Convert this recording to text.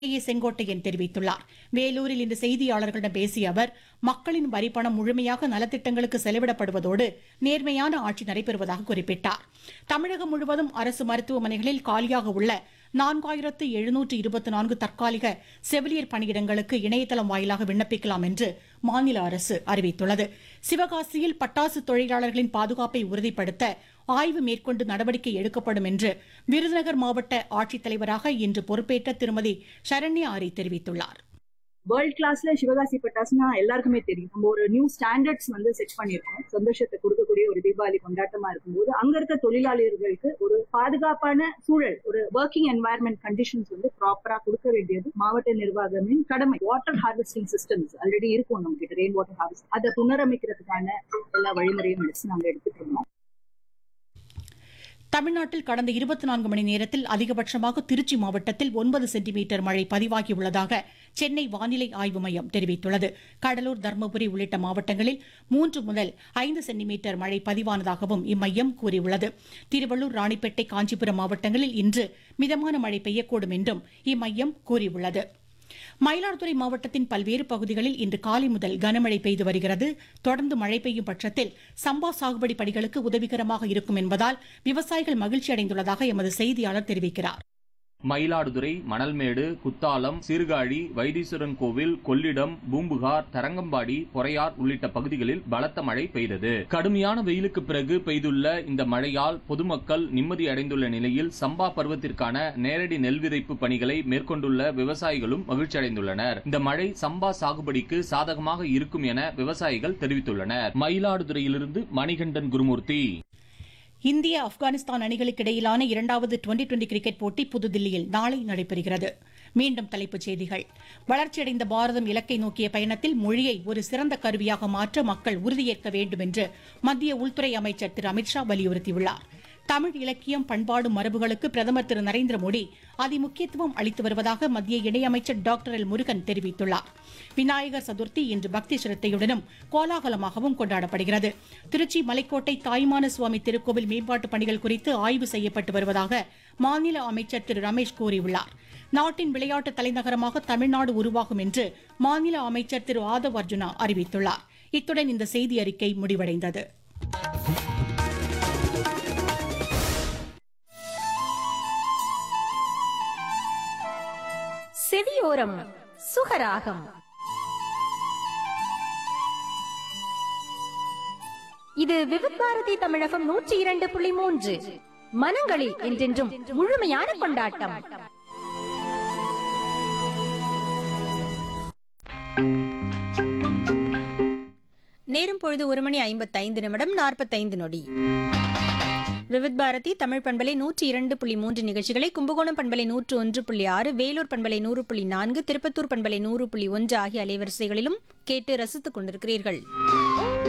ஏ செங்கோட்டையன் தெரிவித்துள்ளார் வேலூரில் இன்று செய்தியாளர்களிடம் பேசிய அவர் மக்களின் வரிப்பணம் முழுமையாக நலத்திட்டங்களுக்கு செலவிடப்படுவதோடு நேர்மையான ஆட்சி நடைபெறுவதாக குறிப்பிட்டார் தமிழகம் முழுவதும் அரசு மருத்துவமனைகளில் காலியாக உள்ள நான்காயிரத்து எழுநூற்று இருபத்தி நான்கு தற்காலிக செவிலியர் பணியிடங்களுக்கு இணையதளம் வாயிலாக விண்ணப்பிக்கலாம் என்று மாநில அரசு அறிவித்துள்ளது சிவகாசியில் பட்டாசு தொழிலாளர்களின் பாதுகாப்பை உறுதிப்படுத்த ஆய்வு மேற்கொண்டு நடவடிக்கை எடுக்கப்படும் என்று விருதுநகர் மாவட்ட ஆட்சித்தலைவராக இன்று பொறுப்பேற்ற திருமதி சரண்யா ஆரி தெரிவித்துள்ளார் வேர்ல்ட் கிளாஸ்ல சிவகாசி பட்டாசுனா எல்லாருக்குமே தெரியும் நம்ம ஒரு நியூ ஸ்டாண்டர்ட்ஸ் வந்து செட் பண்ணியிருக்கோம் சந்தோஷத்தை கொடுக்கக்கூடிய ஒரு தீபாவளி கொண்டாட்டமா இருக்கும்போது அங்க இருக்க தொழிலாளர்களுக்கு ஒரு பாதுகாப்பான சூழல் ஒரு ஒர்க்கிங் என்வாயர்மெண்ட் கண்டிஷன்ஸ் வந்து ப்ராப்பரா கொடுக்க வேண்டியது மாவட்ட நிர்வாகமின் கடமை வாட்டர் ஹார்வெஸ்டிங் சிஸ்டம்ஸ் ஆல்ரெடி இருக்கும் நம்ம கிட்ட ரெயின் வாட்டர் ஹார்வெஸ்ட் அதை புனரமைக்கிறதுக்கான எல்லா வழிமுறையும் எடுத்து நாங்க எடுத்துட்டு இருக்கோம் தமிழ்நாட்டில் கடந்த இருபத்தி நான்கு மணி நேரத்தில் அதிகபட்சமாக திருச்சி மாவட்டத்தில் ஒன்பது சென்டிமீட்டர் மழை பதிவாகியுள்ளதாக சென்னை வானிலை ஆய்வு மையம் தெரிவித்துள்ளது கடலூர் தருமபுரி உள்ளிட்ட மாவட்டங்களில் மூன்று முதல் ஐந்து சென்டிமீட்டர் மழை பதிவானதாகவும் இம்மையம் கூறியுள்ளது திருவள்ளூர் ராணிப்பேட்டை காஞ்சிபுரம் மாவட்டங்களில் இன்று மிதமான மழை பெய்யக்கூடும் என்றும் இம்மையம் கூறியுள்ளது மயிலாடுதுறை மாவட்டத்தின் பல்வேறு பகுதிகளில் இன்று காலை முதல் கனமழை பெய்து வருகிறது தொடர்ந்து மழை பெய்யும் பட்சத்தில் சம்பா சாகுபடி பணிகளுக்கு உதவிகரமாக இருக்கும் என்பதால் விவசாயிகள் மகிழ்ச்சி அடைந்துள்ளதாக எமது செய்தியாளர் தெரிவிக்கிறார் மயிலாடுதுறை மணல்மேடு குத்தாலம் சீர்காழி வைத்தீஸ்வரன் கோவில் கொள்ளிடம் பூம்புகார் தரங்கம்பாடி பொறையார் உள்ளிட்ட பகுதிகளில் பலத்த மழை பெய்தது கடுமையான வெயிலுக்கு பிறகு பெய்துள்ள இந்த மழையால் பொதுமக்கள் நிம்மதி அடைந்துள்ள நிலையில் சம்பா பருவத்திற்கான நேரடி நெல் விதைப்பு பணிகளை மேற்கொண்டுள்ள விவசாயிகளும் மகிழ்ச்சி அடைந்துள்ளனர் இந்த மழை சம்பா சாகுபடிக்கு சாதகமாக இருக்கும் என விவசாயிகள் தெரிவித்துள்ளனர் மயிலாடுதுறையிலிருந்து மணிகண்டன் குருமூர்த்தி இந்திய ஆப்கானிஸ்தான் அணிகளுக்கு இடையிலான இரண்டாவது டுவெண்டி டுவெண்டி கிரிக்கெட் போட்டி புதுதில்லியில் நாளை நடைபெறுகிறது மீண்டும் தலைப்புச் செய்திகள் வளர்ச்சியடைந்த பாரதம் இலக்கை நோக்கிய பயணத்தில் மொழியை ஒரு சிறந்த கருவியாக மாற்ற மக்கள் உறுதியேற்க வேண்டும் என்று மத்திய உள்துறை அமைச்சர் திரு அமித்ஷா வலியுறுத்தியுள்ளார் தமிழ் இலக்கியம் பண்பாடு மரபுகளுக்கு பிரதமர் திரு நரேந்திர மோடி அதிமுக்கியத்துவம் அளித்து வருவதாக மத்திய இணையமைச்சர் டாக்டர் எல் முருகன் தெரிவித்துள்ளார் விநாயகர் சதுர்த்தி இன்று பக்தி சிரத்தையுடனும் கோலாகலமாகவும் கொண்டாடப்படுகிறது திருச்சி மலைக்கோட்டை தாய்மான சுவாமி திருக்கோவில் மேம்பாட்டு பணிகள் குறித்து ஆய்வு செய்யப்பட்டு வருவதாக மாநில அமைச்சர் திரு ரமேஷ் கூறியுள்ளார் நாட்டின் விளையாட்டு தலைநகரமாக தமிழ்நாடு உருவாகும் என்று மாநில அமைச்சர் திரு ஆதவ் அர்ஜுனா அறிவித்துள்ளார் இத்துடன் இந்த செய்தி அறிக்கை முடிவடைந்தது செவியோரம் சுகராகம் இது விவித் பாரதி தமிழகம் நூற்றி இரண்டு புள்ளி மூன்று மனங்களில் என்றென்றும் முழுமையான கொண்டாட்டம் நேரம் பொழுது ஒரு மணி ஐம்பத்தைந்து நிமிடம் நாற்பத்தைந்து நொடி விவித் பாரதி தமிழ் பண்பலை நூற்றி இரண்டு புள்ளி மூன்று நிகழ்ச்சிகளை கும்பகோணம் பண்பலை நூற்று ஒன்று புள்ளி ஆறு வேலூர் பண்பலை நூறு புள்ளி நான்கு திருப்பத்தூர் பண்பலை நூறு புள்ளி ஒன்று ஆகிய அலைவரிசைகளிலும் கேட்டு ரசித்துக் கொண்டிருக்கிறீர்கள்